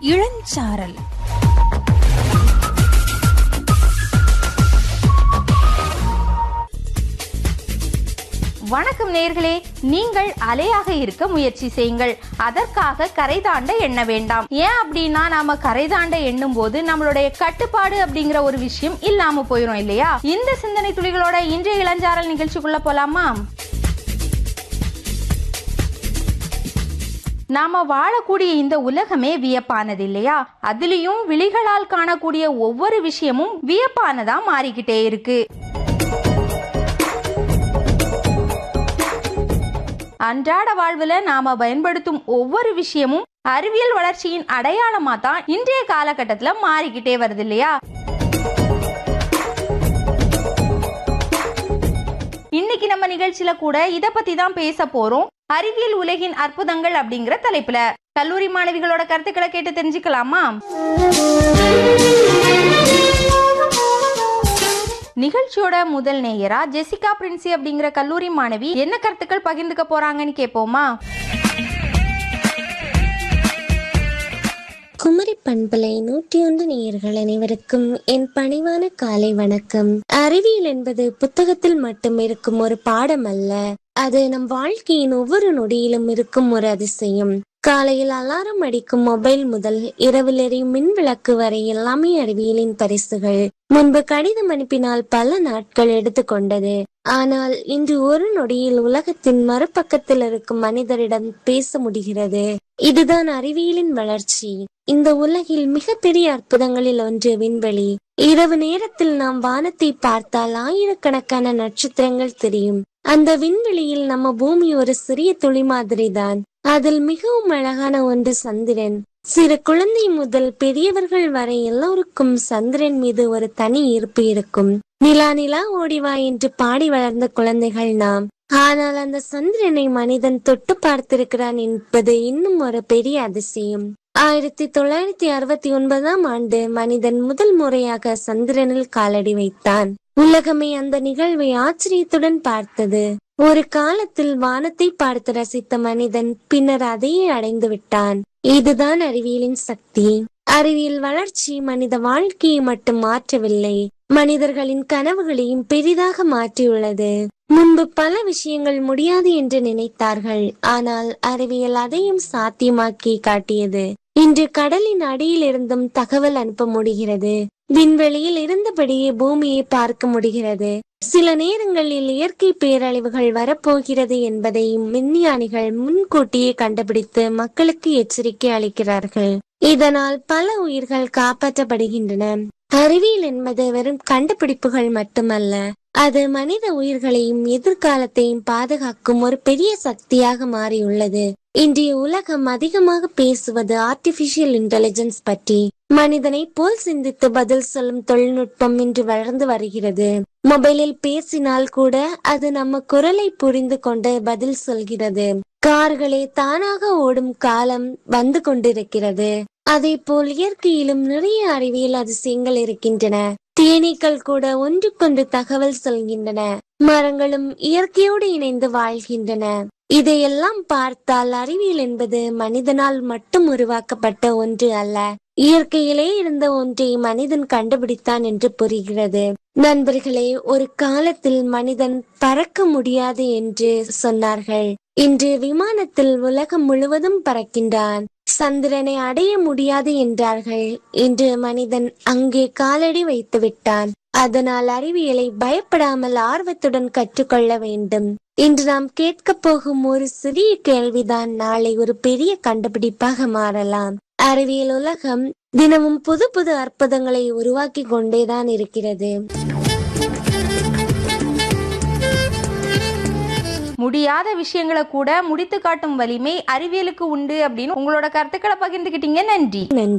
இளஞ்சாரல் வணக்கம் நேர்களே நீங்கள் அலையாக இருக்க முயற்சி செய்யுங்கள் அதற்காக கரை தாண்ட எண்ண வேண்டாம் ஏன் அப்படின்னா நாம கரை தாண்ட எண்ணும் போது நம்மளுடைய கட்டுப்பாடு அப்படிங்கிற ஒரு விஷயம் இல்லாம போயிரும் இல்லையா இந்த சிந்தனை துளிகளோட இன்றைய இளஞ்சாரல் நிகழ்ச்சிக்குள்ள போலாமா நாம வாழக்கூடிய இந்த உலகமே வியப்பானது இல்லையா அதுலயும் விழிகளால் காணக்கூடிய ஒவ்வொரு விஷயமும் வியப்பானதா மாறிக்கிட்டே இருக்கு அன்றாட வாழ்வுல நாம பயன்படுத்தும் ஒவ்வொரு விஷயமும் அறிவியல் வளர்ச்சியின் அடையாளமா தான் இன்றைய காலகட்டத்துல மாறிக்கிட்டே வருது இல்லையா இன்னைக்கு நம்ம நிகழ்ச்சியில கூட இத பத்தி தான் பேச போறோம் அறிவியல் உலகின் அற்புதங்கள் அப்படிங்கிற தலைப்புல கல்லூரி மாணவிகளோட கருத்துக்களை கேட்டு தெரிஞ்சுக்கலாமா நிகழ்ச்சியோட முதல் நேயரா ஜெசிகா பிரின்சி அப்படிங்கிற கல்லூரி மாணவி என்ன கருத்துக்கள் பகிர்ந்துக்க போறாங்கன்னு கேட்போமா குமரி பண்பலை நூற்றி ஒன்று நேயர்கள் அனைவருக்கும் என் பணிவான காலை வணக்கம் அறிவியல் என்பது புத்தகத்தில் மட்டும் இருக்கும் ஒரு பாடம் அல்ல அது நம் வாழ்க்கையின் ஒவ்வொரு நொடியிலும் இருக்கும் ஒரு அதிசயம் காலையில் அலாரம் அடிக்கும் மொபைல் முதல் இரவில் எரியும் மின் விளக்கு வரை எல்லாமே அறிவியலின் பரிசுகள் முன்பு கடிதம் அனுப்பினால் பல நாட்கள் எடுத்துக்கொண்டது ஆனால் இன்று ஒரு நொடியில் உலகத்தின் மறுபக்கத்தில் இருக்கும் மனிதரிடம் பேச முடிகிறது இதுதான் அறிவியலின் வளர்ச்சி இந்த உலகில் மிகப்பெரிய அற்புதங்களில் ஒன்று விண்வெளி இரவு நேரத்தில் நாம் வானத்தை பார்த்தால் ஆயிரக்கணக்கான நட்சத்திரங்கள் தெரியும் அந்த விண்வெளியில் நம்ம பூமி ஒரு சிறிய துளி மாதிரிதான் அதில் மிகவும் அழகான ஒன்று சந்திரன் சிறு குழந்தை முதல் பெரியவர்கள் வரை எல்லோருக்கும் சந்திரன் மீது ஒரு தனி ஈர்ப்பு இருக்கும் நிலா நிலா ஓடிவா என்று பாடி வளர்ந்த குழந்தைகள் நாம் ஆனால் அந்த சந்திரனை மனிதன் தொட்டு பார்த்திருக்கிறான் என்பது இன்னும் ஒரு பெரிய அதிசயம் ஆயிரத்தி தொள்ளாயிரத்தி அறுபத்தி ஒன்பதாம் ஆண்டு மனிதன் முதல் முறையாக சந்திரனில் காலடி வைத்தான் உலகமே அந்த நிகழ்வை ஆச்சரியத்துடன் பார்த்தது ஒரு காலத்தில் வானத்தை பார்த்து ரசித்த மனிதன் பின்னர் அதையே அடைந்து விட்டான் இதுதான் அறிவியலின் சக்தி அறிவியல் வளர்ச்சி மனித வாழ்க்கையை மட்டும் மாற்றவில்லை மனிதர்களின் கனவுகளையும் பெரிதாக மாற்றியுள்ளது முன்பு பல விஷயங்கள் முடியாது என்று நினைத்தார்கள் ஆனால் அறிவியல் அதையும் சாத்தியமாக்கி காட்டியது இன்று கடலின் அடியில் இருந்தும் தகவல் அனுப்ப முடிகிறது விண்வெளியில் இருந்தபடியே பூமியை பார்க்க முடிகிறது சில நேரங்களில் இயற்கை பேரழிவுகள் வரப்போகிறது என்பதை விஞ்ஞானிகள் முன்கூட்டியே கண்டுபிடித்து மக்களுக்கு எச்சரிக்கை அளிக்கிறார்கள் இதனால் பல உயிர்கள் காப்பாற்றப்படுகின்றன அறிவியல் என்பது வெறும் கண்டுபிடிப்புகள் மட்டுமல்ல அது மனித உயிர்களையும் எதிர்காலத்தையும் பாதுகாக்கும் ஒரு பெரிய சக்தியாக மாறியுள்ளது இன்றைய உலகம் அதிகமாக பேசுவது ஆர்டிபிஷியல் இன்டெலிஜென்ஸ் பற்றி மனிதனை போல் சிந்தித்து பதில் சொல்லும் தொழில்நுட்பம் இன்று வளர்ந்து வருகிறது மொபைலில் பேசினால் கூட அது நம்ம குரலை புரிந்து கொண்டு பதில் சொல்கிறது கார்களே தானாக ஓடும் காலம் வந்து கொண்டிருக்கிறது அதே போல் இயற்கையிலும் நிறைய அறிவியல் அதிசயங்கள் இருக்கின்றன தேனீக்கள் கூட ஒன்றுக்கொன்று தகவல் சொல்கின்றன மரங்களும் இயற்கையோடு இணைந்து வாழ்கின்றன இதையெல்லாம் பார்த்தால் அறிவியல் என்பது மனிதனால் மட்டும் உருவாக்கப்பட்ட ஒன்று அல்ல இயற்கையிலே இருந்த ஒன்றை மனிதன் கண்டுபிடித்தான் என்று புரிகிறது நண்பர்களே ஒரு காலத்தில் மனிதன் பறக்க முடியாது என்று சொன்னார்கள் இன்று விமானத்தில் உலகம் முழுவதும் பறக்கின்றான் சந்திரனை அடைய முடியாது என்றார்கள் இன்று மனிதன் அங்கே காலடி வைத்து விட்டான் அதனால் அறிவியலை பயப்படாமல் ஆர்வத்துடன் கற்றுக்கொள்ள வேண்டும் இன்று நாம் கேட்க போகும் ஒரு சிறிய கேள்விதான் நாளை ஒரு பெரிய கண்டுபிடிப்பாக மாறலாம் அறிவியல் உலகம் தினமும் புது புது அற்புதங்களை உருவாக்கி கொண்டேதான் இருக்கிறது முடியாத விஷயங்களை கூட முடித்து காட்டும் வலிமை அறிவியலுக்கு உண்டு அப்படின்னு உங்களோட கருத்துக்களை பகிர்ந்துக்கிட்டீங்க நன்றி நன்றி